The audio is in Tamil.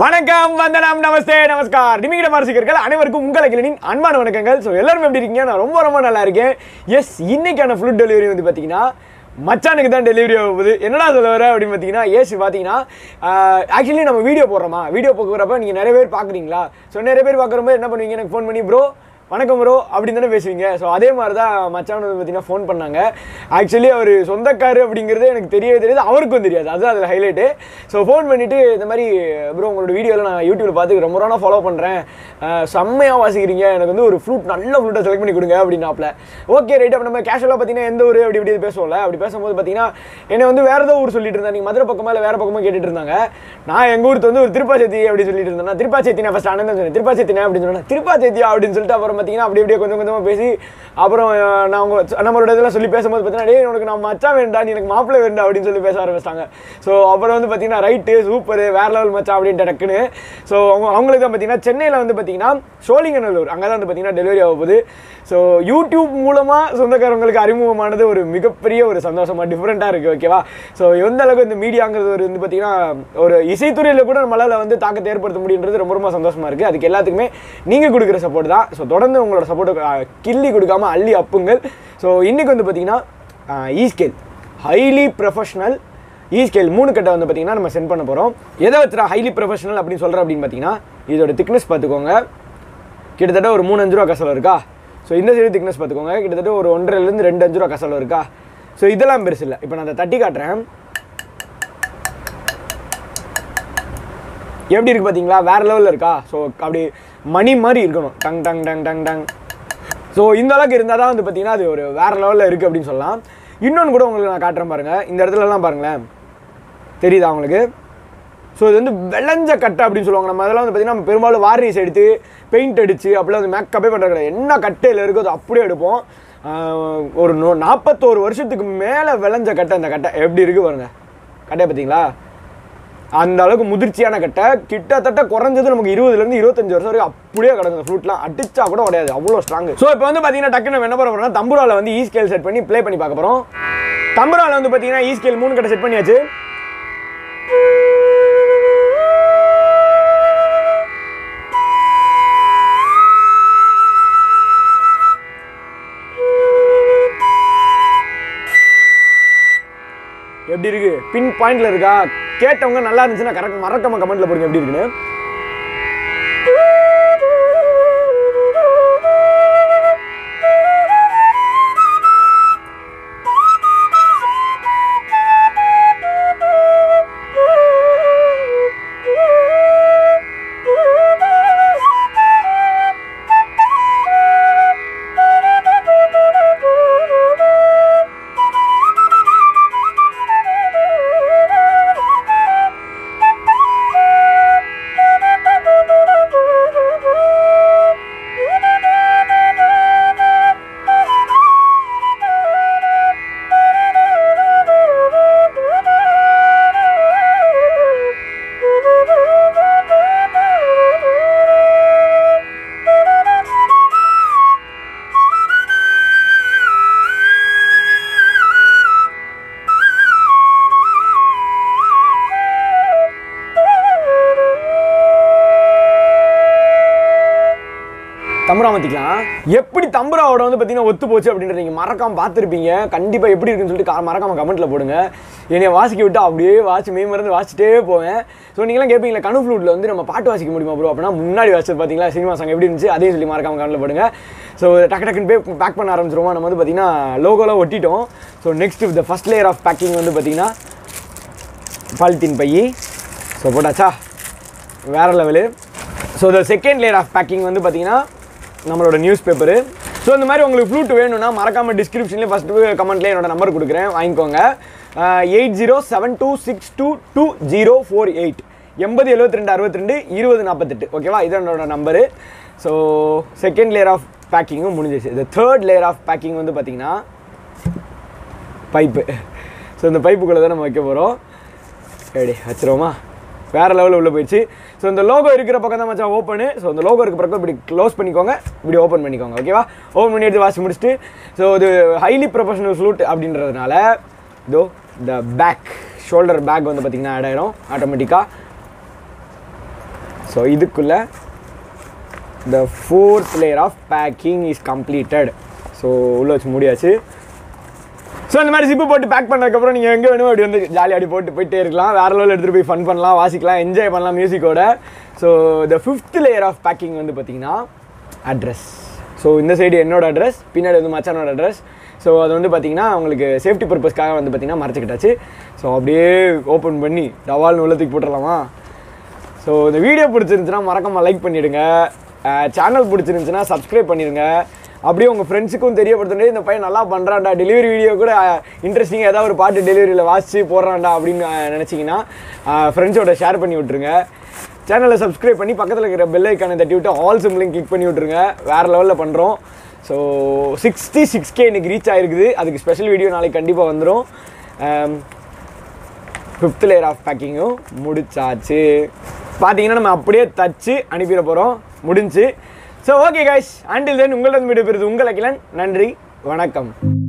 வணக்கம் வந்தனம் நமஸ்தே நமஸ்கார் நிமிட மாரசிகர்கள் அனைவருக்கும் உங்கள் அகிலனின் அன்பான வணக்கங்கள் ஸோ எல்லாரும் எப்படி இருக்கீங்க நான் ரொம்ப ரொம்ப நல்லா இருக்கேன் எஸ் இன்னைக்கான ஃபுட் டெலிவரி வந்து பார்த்தீங்கன்னா மச்சானுக்கு தான் டெலிவரி ஆகுது என்னடா சொல்ல வர அப்படின்னு பார்த்தீங்கன்னா ஏசி பார்த்தீங்கன்னா ஆக்சுவலி நம்ம வீடியோ போடுறோமா வீடியோ போக்குறப்ப நீங்கள் நிறைய பேர் பார்க்குறீங்களா ஸோ நிறைய பேர் பார்க்குறப்ப என்ன பண்ணுவீங்க எனக்கு ஃபோன் பண்ணி ப்ரோ வணக்கம் ப்ரோ அப்படின்னு தானே பேசுவீங்க ஸோ அதே மாதிரி தான் மச்சான் வந்து பார்த்தீங்கன்னா ஃபோன் பண்ணாங்க ஆக்சுவலி அவர் சொந்தக்காரு அப்படிங்கிறது எனக்கு தெரியவே தெரியாது அவருக்கும் தெரியாது அதுதான் அதில் ஹைலைட்டு ஸோ ஃபோன் பண்ணிவிட்டு இந்த மாதிரி ப்ரோ உங்களோட வீடியோவில் நான் யூடியூப்ல பார்த்து ரொம்ப நாளாக ஃபாலோ பண்ணுறேன் செம்மையாக வாசிக்கிறீங்க எனக்கு வந்து ஒரு ஃப்ளூட் நல்ல ஃப்ளூட்டை செலக்ட் பண்ணி கொடுங்க அப்படின்னாப்ல ஓகே ரைட் அப்போ நம்ம கேஷுவலாக பார்த்தீங்கன்னா எந்த ஊர் அப்படி இப்படி பேசுவோம்ல அப்படி பேசும்போது பார்த்தீங்கன்னா என்னை வந்து வேறு ஏதோ ஊர் சொல்லிட்டு இருந்தாங்க நீங்கள் மதுரை பக்கமாக இல்லை வேறு பக்கமாக கேட்டுட்டு இருந்தாங்க நான் எங்கள் ஊருக்கு வந்து ஒரு திருப்பாச்சேத்தி அப்படி சொல்லிட்டு இருந்தேன் திருப்பாச்சேத்தி நான் ஃபஸ்ட் அண்ணன் சொன்னேன் திருப்பாச்சேத்தினே அப்படின்னு சொன்னேன் திருப்பாச்சேத்தியா அப்படின்னு சொல்லிட்டு அப்புறம் பார்த்தீங்கன்னா அப்படி அப்படியே கொஞ்சம் கொஞ்சமாக பேசி அப்புறம் அஹ், நான் அவங்க நம்மளோட இதெல்லாம் சொல்லி பேசும்போது பார்த்தீங்கன்னா டேய் உனக்கு நான் மச்சான் வேண்டாம் நீ எனக்கு மாப்பிள்ளை வேண்டாம் அப்படின்னு சொல்லி பேச ஆரம்பிச்சிட்டாங்க ஸோ அப்புறம் வந்து பார்த்தீங்கன்னா ரைட்டு சூப்பர் வேற லெவல் மச்சான் அப்படின்ட்டு டக்குன்னு ஸோ அவங்க அவங்களுக்கு தான் பார்த்தீங்கன்னா சென்னையில் வந்து பார்த்தீங்கன்னா சோழிங்கநல்லூர் அங்கே தான் வந்து பார்த்தீங்கன்னா டெலிவரி ஆக போகுது ஸோ யூடியூப் மூலமாக சொந்தக்காரங்களுக்கு அறிமுகமானது ஒரு மிகப்பெரிய ஒரு சந்தோஷமாக டிஃப்ரெண்ட்டாக இருக்குது ஓகேவா ஸோ எந்த அளவுக்கு இந்த மீடியாங்கிறது ஒரு வந்து பார்த்தீங்கன்னா ஒரு இசைத்துறையில் கூட நம்மளால் வந்து தாக்கத்தை ஏற்படுத்த முடியுன்றது ரொம்ப ரொம்ப சந்தோஷமாக இருக்குது அதுக்கு எல்லாத்துக்குமே நீங்கள் கொடுக்குற சப்போர்ட் தான் ஸோ தொடர்ந்து உங்களோட சப்போர்ட்டை கிள்ளி கொடுக்காம அள்ளி அப்புங்கள் ஸோ இன்றைக்கி வந்து பார்த்தீங்கன்னா ஈஸ்கேல் ஹைலி ப்ரொஃபஷனல் ஈஸ்கேல் மூணு கட்டை வந்து பார்த்தீங்கன்னா நம்ம சென்ட் பண்ண போகிறோம் எதை வச்சுரா ஹைலி ப்ரொஃபஷனல் அப்படின்னு சொல்கிறேன் அப்படின்னு பார்த்தீங்கன்னா இதோட திக்னஸ் பார்த்துக்கோங்க கிட்டத்தட்ட ஒரு மூணு அஞ்சு ரூபா கசலம் இருக்கா ஸோ இந்த சைடு திக்னஸ் பார்த்துக்கோங்க கிட்டத்தட்ட ஒரு ஒன்றரைலேருந்து ரெண்டு அஞ்சு ரூபா கசலம் இருக்கா ஸோ இதெல்லாம் பெருசு இல்லை இப்போ நான் அதை தட்டி காட்டுறேன் எப்படி இருக்கு பார்த்தீங்களா வேற லெவலில் இருக்கா ஸோ அப்படி மணி மாதிரி இருக்கணும் டங் டங் டங் டங் டங் ஸோ இந்த அளவுக்கு இருந்தால் தான் வந்து பார்த்தீங்கன்னா அது ஒரு வேற லெவலில் இருக்குது அப்படின்னு சொல்லலாம் இன்னொன்று கூட உங்களுக்கு நான் காட்டுறேன் பாருங்கள் இந்த இடத்துலலாம் பாருங்களேன் தெரியுதா உங்களுக்கு ஸோ இது வந்து விளைஞ்ச கட்டை அப்படின்னு சொல்லுவாங்க நம்ம அதெல்லாம் வந்து பார்த்தீங்கன்னா நம்ம பெரும்பாலும் வார்னிஸ் எடுத்து பெயிண்ட் அடித்து அப்படிலாம் வந்து மேக்கப்பே பண்ணுறது கிடையாது என்ன கட்டையில் இருக்கோ அது அப்படியே எடுப்போம் ஆஹ் ஒரு நூ நாற்பத்தோரு வருஷத்துக்கு மேலே விளைஞ்ச கட்டை அந்த கட்டை எப்படி இருக்குது பாருங்க கட்டையை பார்த்தீங்களா அந்த அளவுக்கு முதிர்ச்சியான கட்டை கிட்டத்தட்ட குறைஞ்சது நமக்கு இருபதுலேருந்து இருபத்தஞ்சு வருஷம் வரைக்கும் அப்படியே கிடக்கும் ஃப்ரூட்லாம் அடிச்சா கூட உடையாது அவ்வளோ ஸ்ட்ராங் ஸோ இப்போ வந்து பார்த்தீங்கன்னா டக்குன்னு நம்ம என்ன பண்ண போறோம்னா தம்புராவில் வந்து ஈ ஸ்கேல் செட் பண்ணி ப்ளே பண்ணி பார்க்க போகிறோம் தம்புராவில் வந்து பார்த்தீங்கன்னா ஈ ஸ்கேல் மூணு கட்டை செட் பண்ணியாச்சு எப்படி இருக்கு பின் பாயிண்ட்ல இருக்கா கேட்டவங்க நல்லா இருந்துச்சுன்னா கரெக்ட் மறக்காம கமெண்ட்ல போடுங்க எப்படி இருக்குன்னு தம்புரா மாற்றிக்கலாம் எப்படி தம்புராவோட வந்து பார்த்தீங்கன்னா ஒத்து போச்சு அப்படின்றத நீங்கள் மறக்காம பார்த்துருப்பீங்க கண்டிப்பாக எப்படி இருக்குன்னு சொல்லிட்டு கா- மறக்காம கமெண்ட்டில் போடுங்க என்னைய வாசிக்க விட்டு அப்படியே வாசி மெய் மறந்து வாசிச்சிட்டே போவேன் ஸோ நீங்களாம் கேட்பீங்களா கனு ஃப்ளூட்டில் வந்து நம்ம பாட்டு வாசிக்க முடியுமா ப்ரோ அப்படின்னா முன்னாடி வாசிச்சது பார்த்தீங்களா சினிமா சாங் எப்படி இருந்துச்சு அதையும் சொல்லி மறக்காம கமெண்ட்டில் போடுங்க ஸோ டக்கு டக்குன்னு போய் பேக் பண்ண ஆரம்பிச்சிருவோம் நம்ம வந்து பார்த்தீங்கன்னா லோகோலாம் ஒட்டிட்டோம் so next the first layer of packing வந்து பார்த்தீங்கன்னா பாலித்தீன் பை ஸோ போட்டாச்சா வேறு level so the second layer of packing வந்து பார்த்தீங்கன்னா நம்மளோட நியூஸ் பேப்பரு ஸோ இந்த மாதிரி உங்களுக்கு ஃப்ளூட் வேணும்னா மறக்காம டிஸ்கிரிப்ஷன்லேயே ஃபஸ்ட்டு கமெண்ட்லேயே என்னோட நம்பர் கொடுக்குறேன் வாங்கிக்கோங்க eight zero seven two six two two zero four eight எண்பது எழுபத்தி ரெண்டு அறுபத்தி ரெண்டு இருபது நாற்பத்தெட்டு ஓகேவா இது என்னோட number so second layer of பேக்கிங்கும் முடிஞ்சிச்சு இந்த தேர்ட் லேயர் ஆஃப் பேக்கிங் வந்து பார்த்தீங்கன்னா பைப்பு ஸோ இந்த பைப்புக்குள்ளே தான் நம்ம வைக்க போகிறோம் ரெடி வச்சிருவோமா வேறு லெவலில் உள்ளே போயிடுச்சு ஸோ இந்த லோகோ இருக்கிற பக்கம் தான் மச்சான் ஓப்பனு ஸோ இந்த லோகோ இருக்கிற பக்கம் இப்படி க்ளோஸ் பண்ணிக்கோங்க இப்படி ஓப்பன் பண்ணிக்கோங்க ஓகேவா ஓப்பன் பண்ணி எடுத்து வாசி முடிச்சுட்டு ஸோ இது ஹைலி ப்ரொஃபஷனல் ஃப்ளூட் அப்படின்றதுனால இதோ இந்த பேக் ஷோல்டர் பேக் வந்து பார்த்திங்கன்னா ஆட் ஆகிடும் ஆட்டோமேட்டிக்காக ஸோ இதுக்குள்ளே the fourth layer of packing is completed so உள்ளே வச்சு முடியாச்சு ஸோ இந்த மாதிரி சிப்பு போட்டு பேக் பண்ணதுக்கப்புறம் நீங்கள் எங்கே வேணுமோ அப்படி வந்து ஜாலியாக அப்படி போட்டு போயிட்டே இருக்கலாம் வேறு லெவலில் எடுத்துகிட்டு போய் ஃபன் பண்ணலாம் வாசிக்கலாம் என்ஜாய் பண்ணலாம் மியூசிக்கோட so the fifth layer of packing வந்து பார்த்தீங்கன்னா அட்ரஸ் ஸோ இந்த சைடு என்னோட அட்ரஸ் பின்னாடி வந்து மச்சானோட அட்ரஸ் ஸோ அது வந்து பார்த்தீங்கன்னா உங்களுக்கு சேஃப்டி பர்பஸ்க்காக வந்து பார்த்தீங்கன்னா மறைச்சிக்கிட்டாச்சு ஸோ அப்படியே ஓப்பன் பண்ணி டவால்னு உள்ளத்துக்கு போட்டுடலாமா ஸோ இந்த வீடியோ பிடிச்சிருந்துச்சுன்னா மறக்காம லைக் பண்ணிவிடுங்க சேனல் பிடிச்சிருந்துச்சுன்னா சப்ஸ்கிரைப் பண்ணிடுங்க அப்படியே உங்கள் ஃப்ரெண்ட்ஸுக்கும் தெரியப்படுத்துட்டு இந்த பையன் நல்லா பண்ணுறான்டா டெலிவரி வீடியோ கூட இன்ட்ரெஸ்டிங்காக ஏதாவது ஒரு பாட்டு டெலிவரியில் வாசித்து போடுறான்டா அப்படின்னு அஹ், நினச்சிங்கன்னா ஃப்ரெண்ட்ஸோட ஷேர் பண்ணி விட்ருங்க சேனலை சப்ஸ்கிரைப் பண்ணி பக்கத்தில் இருக்கிற பெல் ஐக்கானை தட்டி விட்டு ஆல் சிம்லையும் கிளிக் பண்ணி விட்ருங்க வேறு லெவலில் பண்ணுறோம் ஸோ சிக்ஸ்டி சிக்ஸ் கே இன்னைக்கு ரீச் ஆயிருக்குது அதுக்கு ஸ்பெஷல் வீடியோ நாளைக்கு கண்டிப்பாக வந்துடும் ஃபிஃப்த் லேயர் ஆஃப் பேக்கிங்கும் முடிச்சாச்சு பார்த்தீங்கன்னா நம்ம அப்படியே தச்சு அனுப்பிட போகிறோம் முடிஞ்சு so okay guys until then உங்களிடம் விடுபெறுது உங்கள் அகிலன் நன்றி வணக்கம்